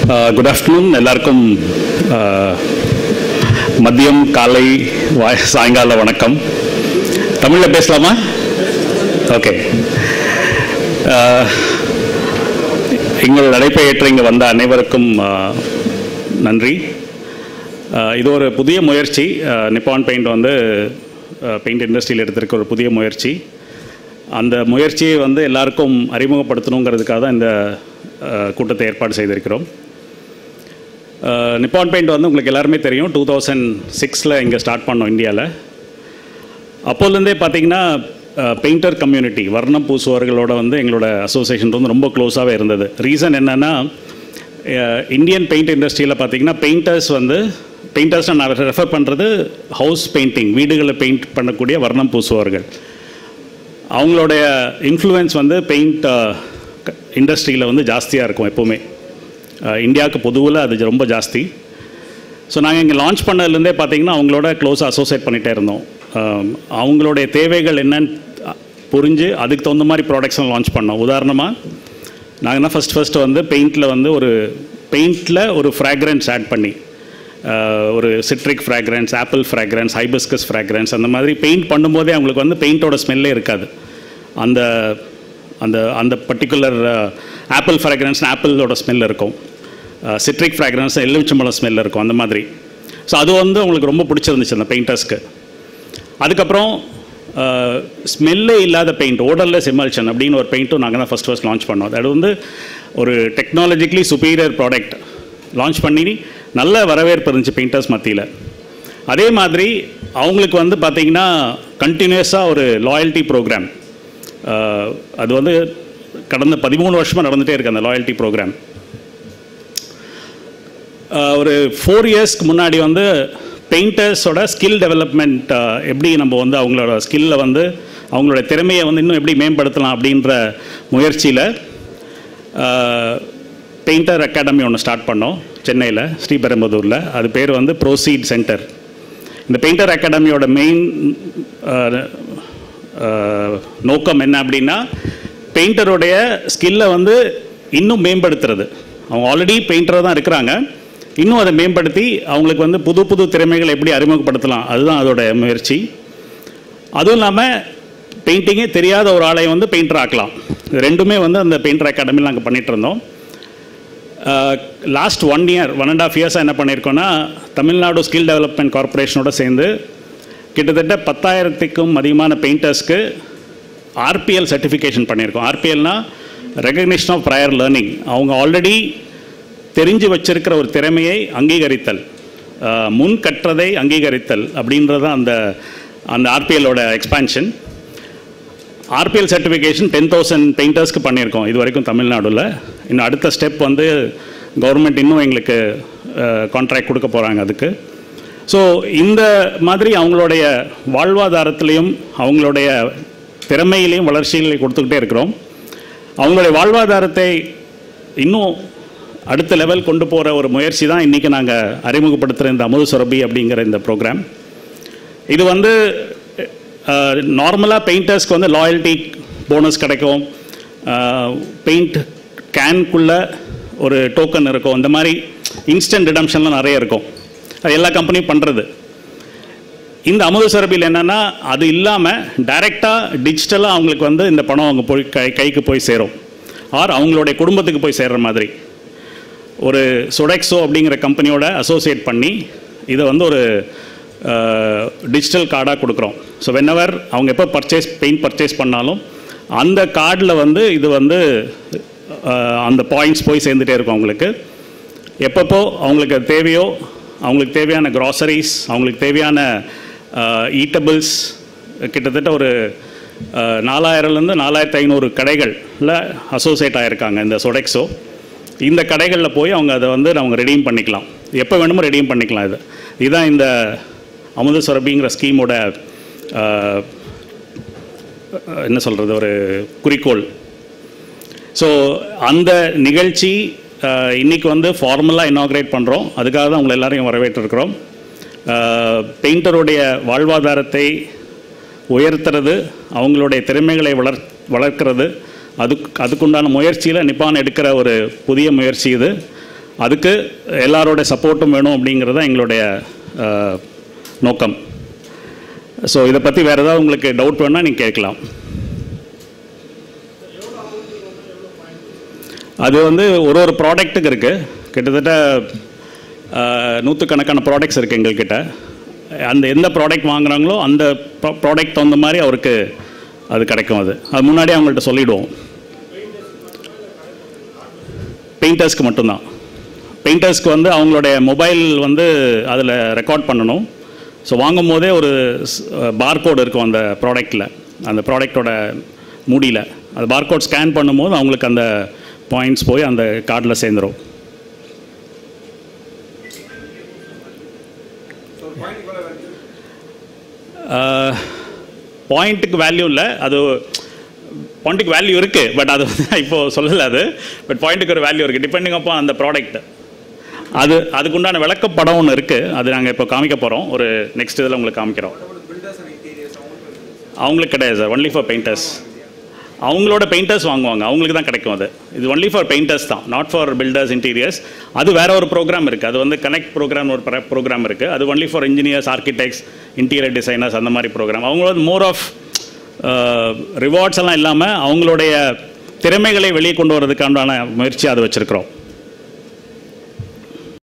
good afternoon எல்லாருக்கும் uh, மதியம் காலை வா- சாயங்கால வணக்கம் தமிழில் பேசலாமா ஓகே எங்கள் அழைப்பை ஏற்ற இங்கே வந்த அனைவருக்கும் uh, நன்றி Uh, இது ஒரு புதிய முயற்சி uh, நிப்பான் பெயிண்ட் வந்து பெயிண்ட் இண்டஸ்ட்ரியில் எடுத்திருக்க ஒரு புதிய முயற்சி அந்த முயற்சியை வந்து எல்லாருக்கும் அறிமுகப்படுத்தணுங்கிறதுக்காக தான் இந்த அஹ், கூட்டத்தை ஏற்பாடு செய்திருக்கிறோம் அஹ், நிப்பான் பெயிண்ட் வந்து உங்களுக்கு எல்லாருமே தெரியும் டூ தௌசண்ட் சிக்ஸில் இங்கே ஸ்டார்ட் பண்ணோம் இந்தியாவில் அப்போலேருந்தே பார்த்தீங்கன்னா பெயிண்டர் கம்யூனிட்டி வர்ணம் பூசுவர்களோட வந்து எங்களோட அசோசியேஷன் வந்து ரொம்ப க்ளோஸாகவே இருந்தது ரீசன் என்னென்னா இந்தியன் பெயிண்ட் இண்டஸ்ட்ரியில் பார்த்தீங்கன்னா பெயிண்டர்ஸ் வந்து பெயிண்டர்ஸ் நான் ரெஃபர் பண்ணுறது ஹவுஸ் பெயிண்டிங் வீடுகளை பெயிண்ட் பண்ணக்கூடிய வர்ணம் பூசுவர்கள் அவங்களுடைய இன்ஃப்ளூயன்ஸ் வந்து பெயிண்ட் இண்டஸ்ட்ரியில் வந்து ஜாஸ்தியாக இருக்கும் எப்போவுமே அஹ், இந்தியாவுக்கு பொதுவில் அது ரொம்ப ஜாஸ்தி ஸோ நாங்கள் இங்கே லான்ச் பண்ணதுலேருந்தே பார்த்தீங்கன்னா அவங்களோட க்ளோஸாக அசோசியேட் பண்ணிகிட்டே இருந்தோம் அஹ், அவங்களுடைய தேவைகள் என்னன்னு புரிஞ்சு அதுக்கு தகுந்த மாதிரி ப்ராடக்ட்ஸ்லாம் லான்ச் பண்ணோம் உதாரணமாக நாங்கள் என்ன ஃபஸ்ட் ஃபஸ்ட்டு வந்து பெயிண்டில் வந்து ஒரு பெயிண்டில் ஒரு ஃப்ராக்ரன்ஸ் ஆட் பண்ணி அஹ், ஒரு citric fragrance apple fragrance hibiscus fragrance அந்த மாதிரி பெயிண்ட் பண்ணும்போதே அவங்களுக்கு வந்து பெயிண்டோட ஸ்மெல்லே இருக்காது அந்த அந்த அந்த பர்டிகுலர் ஆப்பிள் ஃப்ராக்ரன்ஸ் ஆப்பிளோட ஸ்மெல் இருக்கும் சிட்ரிக் ஃப்ராக்ரன்ஸ் எலுமிச்சம்பழம் ஸ்மெல் இருக்கும் அந்த மாதிரி ஸோ அது வந்து அவங்களுக்கு ரொம்ப பிடிச்சிருந்துச்சு அந்த பெயிண்டர்ஸ்க்கு அதுக்கப்புறம் ஸ்மெல்லே இல்லாத பெயிண்ட் ஓடர்லெஸ் எமல்ஷன் அப்படின்னு ஒரு பெயிண்ட்டும் நாங்கள் தான் ஃபஸ்ட் ஃபஸ்ட் லான்ச் பண்ணோம் அது வந்து ஒரு டெக்னாலஜிக்கலி சுப்பீரியர் ப்ராடக்ட் லான்ச் பண்ணி நல்ல வரவேற்பு இருந்துச்சு பெயிண்டர்ஸ் மத்தியில் அதே மாதிரி அவங்களுக்கு வந்து பார்த்திங்கன்னா கண்டினியூஸாக ஒரு லாயல்ட்டி ப்ரோக்ராம் அது வந்து கடந்த பதிமூணு வருஷமாக நடந்துகிட்டே இருக்கு அந்த லாயல்ட்டி ப்ரோக்ராம் ஒரு ஃபோர் இயர்ஸ்க்கு முன்னாடி வந்து பெயிண்டர்ஸோட ஸ்கில் டெவலப்மெண்ட் எப்படி நம்ம வந்து அவங்களோட ஸ்கில்லை வந்து அவங்களோட திறமையை வந்து இன்னும் எப்படி மேம்படுத்தலாம் அப்படின்ற முயற்சியில் பெயிண்டர் அகாடமி ஒன்று ஸ்டார்ட் பண்ணோம் சென்னையில் ஸ்ரீபெரும்புதூரில் அது பேர் வந்து ப்ரோசீட் சென்டர் இந்த பெயிண்டர் அகாடமியோட மெயின் நோக்கம் என்ன அப்படின்னா பெயிண்டருடைய ஸ்கில்லை வந்து இன்னும் மேம்படுத்துறது அவங்க ஆல்ரெடி பெயிண்டராக தான் இருக்கிறாங்க இன்னும் அதை மேம்படுத்தி அவங்களுக்கு வந்து புது புது திறமைகளை எப்படி அறிமுகப்படுத்தலாம் அதுதான் அதோட முயற்சி அதுவும் இல்லாமல் பெயிண்டிங்கே தெரியாத ஒரு ஆளை வந்து பெயிண்டர் ஆக்கலாம் இது ரெண்டுமே வந்து அந்த பெயிண்டர் அகாடமியில் நாங்கள் பண்ணிகிட்டு இருந்தோம் last one year one and half இயர்ஸாக என்ன பண்ணியிருக்கோன்னா தமிழ்நாடு ஸ்கில் டெவலப்மெண்ட் கார்ப்பரேஷனோட சேர்ந்து கிட்டத்தட்ட பத்தாயிரத்துக்கும் அதிகமான பெயிண்டர்ஸ்க்கு ஆர்பிஎல் சர்டிஃபிகேஷன் பண்ணியிருக்கோம் ஆர்பிஎல்னா ரெகக்னிஷன் ஆஃப் ப்ரையர் லேர்னிங் அவங்க ஆல்ரெடி தெரிஞ்சு வச்சிருக்கிற ஒரு திறமையை அங்கீகரித்தல் அஹ், முன் கற்றதை அங்கீகரித்தல் அப்படின்றது தான் அந்த அந்த ஆர்பிஎல்லோட expansion RPL certification ten thousand பெயிண்டர்ஸ்க்கு பண்ணியிருக்கோம் இது வரைக்கும் தமிழ்நாடுல இன்னும் அடுத்த ஸ்டெப் வந்து கவர்மெண்ட் இன்னும் எங்களுக்கு கான்ட்ராக்ட் கொடுக்க போகிறாங்க அதுக்கு ஸோ இந்த மாதிரி அவங்களுடைய வாழ்வாதாரத்திலையும் அவங்களுடைய திறமையிலையும் வளர்ச்சிகளையும் கொடுத்துக்கிட்டே இருக்கிறோம் அவங்களுடைய வாழ்வாதாரத்தை இன்னும் அடுத்த லெவல் கொண்டு போகிற ஒரு முயற்சி தான் இன்றைக்கி நாங்கள் அறிமுகப்படுத்துகிற இந்த அமுது சுரபி அப்படிங்கிற இந்த ப்ரோக்ராம் இது வந்து நார்மலாக பெயிண்டர்ஸ்க்கு வந்து லாயல்ட்டி போனஸ் கிடைக்கும் பெயிண்ட் கேனுக்குள்ளே ஒரு டோக்கன் இருக்கும் இந்த மாதிரி இன்ஸ்டன்ட் ரிடம்ஷன்லாம் நிறைய இருக்கும் அது எல்லா கம்பெனியும் பண்ணுறது இந்த அமுத சுரபியில் என்னென்னா அது இல்லாமல் டைரெக்டாக டிஜிட்டலாக அவங்களுக்கு வந்து இந்த பணம் அவங்க போய் கை கைக்கு போய் சேரும் ஆர் அவங்களுடைய குடும்பத்துக்கு போய் சேர்ற மாதிரி ஒரு சொடெக்ஸோ அப்படிங்கிற கம்பெனியோட அசோசியேட் பண்ணி இதை வந்து ஒரு டிஜிட்டல் கார்டாக கொடுக்குறோம் ஸோ வென்னவர் அவங்க எப்போ பர்ச்சேஸ் பெயிண்ட் பர்ச்சேஸ் பண்ணாலும் அந்த கார்டில் வந்து இது வந்து அஹ், அந்த பாயிண்ட்ஸ் போய் சேர்ந்துட்டே இருக்கும் அவங்களுக்கு எப்பப்போ அவங்களுக்கு அது தேவையோ அவங்களுக்கு தேவையான க்ராசரிஸ் அவங்களுக்கு தேவையான ஈட்டபிள்ஸ் கிட்டத்தட்ட ஒரு அஹ், நாலாயிரம்லேருந்து நாலாயிரத்து ஐநூறு கடைகளில் அசோசியேட் ஆகிருக்காங்க இந்த சொடெக்ஸோ இந்த கடைகளில் போய் அவங்க அதை வந்து அவங்க ரெடீம் பண்ணிக்கலாம் எப்போ வேணுமோ ரெடீம் பண்ணிக்கலாம் இது இதுதான் இந்த அமுத சுரபிங்கிற ஸ்கீமோட அஹ், என்ன சொல்கிறது ஒரு குறிக்கோள் ஸோ அந்த நிகழ்ச்சி அஹ், இன்னைக்கு வந்து ஃபார்மலாக இனாக்ரேட் பண்ணுறோம் அதுக்காக தான் உங்களை எல்லாரையும் வரவேற்றிருக்கிறோம் பெயிண்டருடைய வாழ்வாதாரத்தை உயர்த்துறது அவங்களுடைய திறமைகளை வளர் வளர்க்கிறது அதுக்கு அதுக்குண்டான முயற்சியில் நிப்பான் எடுக்கிற ஒரு புதிய முயற்சி இது அதுக்கு எல்லாரோட சப்போர்ட்டும் வேணும் அப்படிங்கிறது தான் எங்களுடைய அஹ், நோக்கம் ஸோ இதை பற்றி வேறு ஏதாவது உங்களுக்கு டவுட் வேணால் நீங்கள் கேட்கலாம் அது வந்து ஒரு ஒரு ப்ராடக்ட்டுக்கு இருக்குது கிட்டத்தட்ட அஹ், நூற்றுக்கணக்கான ப்ராடக்ட்ஸ் இருக்குது எங்கள்கிட்ட அந்த எந்த ப்ராடக்ட் வாங்குறாங்களோ அந்த ப்ராடக்ட் தகுந்த மாதிரி அவருக்கு அது கிடைக்கும் அது அது முன்னாடியே அவங்கள்ட்ட சொல்லிவிடுவோம் பெயிண்டர்ஸ்க்கு மட்டும்தான் பெயிண்டர்ஸ்க்கு வந்து அவங்களுடைய மொபைல் வந்து அதில் ரெக்கார்ட் பண்ணணும் ஸோ வாங்கும் போதே ஒரு பார்கோடு இருக்கும் அந்த ப்ராடக்டில் அந்த ப்ராடக்டோட மூடியில் அந்த பார்கோட் ஸ்கேன் பண்ணும்போது அவங்களுக்கு அந்த பாயிண்ட்ஸ் போய் அந்த கார்டில் சேர்ந்துரும் பாயிண்ட்டுக்கு வேல்யூ இல்லை அது பாயிண்ட்டுக்கு வேல்யூ இருக்குது பட் அது வந்து இப்போ சொல்லலை அது பட் பாயிண்ட்டுக்கு ஒரு வேல்யூ இருக்குது டிபெண்டிங் அப்போ அந்த ப்ராடக்ட் அது அதுக்குண்டான விளக்கப்படம் ஒன்று இருக்குது அது நாங்கள் இப்போ காமிக்க போகிறோம் ஒரு நெக்ஸ்ட் இதில் உங்களுக்கு காமிக்கிறோம் அவங்களுக்கு கிடையாது சார் ஒன்லி ஃபார் பெயிண்டர்ஸ் அவங்களோட பெயிண்டர்ஸ் வாங்குவாங்க அவங்களுக்கு தான் கிடைக்கும் அது இது ஒன்லி ஃபார் பெயிண்டர்ஸ் தான் நாட் ஃபார் பில்டர்ஸ் இன்டீரியர்ஸ் அது வேற ஒரு ப்ரோக்ராம் இருக்குது அது வந்து கனெக்ட் ப்ரோக்ராம் ஒரு ப்ரோக்ராம் இருக்குது அது only for engineers architects interior designers அந்த மாதிரி ப்ரோக்ராம் அவங்களோட மோர் ஆஃப் ரிவார்ட்ஸ் எல்லாம் இல்லாமல் அவங்களுடைய திறமைகளை வெளியே கொண்டு வரதுக்கான முயற்சி அதை வச்சுருக்கிறோம்